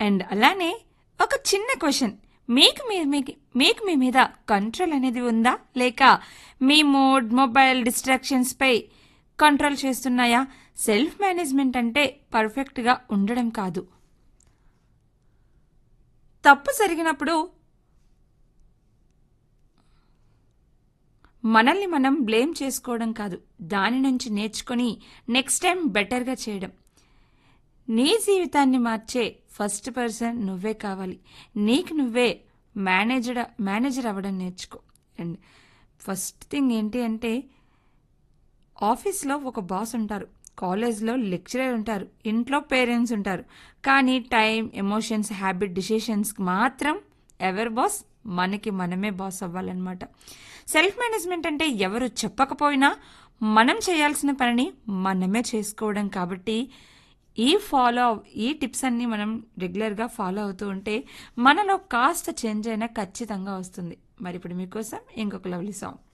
and అలానే ఒక చిన్న క్వశ్చన్ మీకు మీ మీకు మీకు మీ మీద కంట్రోల్ అనేది ఉందా లేక మీ మూడ్ మొబైల్ డిస్ట్రాక్షన్స్ పై కంట్రోల్ చేస్తున్నాయా సెల్ఫ్ మేనేజ్మెంట్ అంటే పర్ఫెక్ట్గా ఉండడం కాదు తప్పు జరిగినప్పుడు మనల్ని మనం బ్లేమ్ చేసుకోవడం కాదు దాని నుంచి నేర్చుకొని నెక్స్ట్ టైం బెటర్గా చేయడం నీ జీవితాన్ని మార్చే ఫస్ట్ పర్సన్ నువ్వే కావాలి నీకు నువ్వే మేనేజర్ మేనేజర్ అవ్వడం నేర్చుకో అండ్ ఫస్ట్ థింగ్ ఏంటి అంటే ఆఫీస్లో ఒక బాస్ ఉంటారు కాలేజ్లో లెక్చరర్ ఉంటారు ఇంట్లో పేరెంట్స్ ఉంటారు కానీ టైం ఎమోషన్స్ హ్యాబిట్ డిసిషన్స్కి మాత్రం ఎవరు బాస్ మనకి మనమే బాస్ అవ్వాలన్నమాట సెల్ఫ్ మేనేజ్మెంట్ అంటే ఎవరు చెప్పకపోయినా మనం చేయాల్సిన పనిని మనమే చేసుకోవడం కాబట్టి ఈ ఫాలో ఈ టిప్స్ అన్ని మనం రెగ్యులర్గా ఫాలో అవుతూ ఉంటే మనలో కాస్త చేంజ్ అయినా ఖచ్చితంగా వస్తుంది మరి ఇప్పుడు మీకోసం ఇంకొక లవ్లీ సాంగ్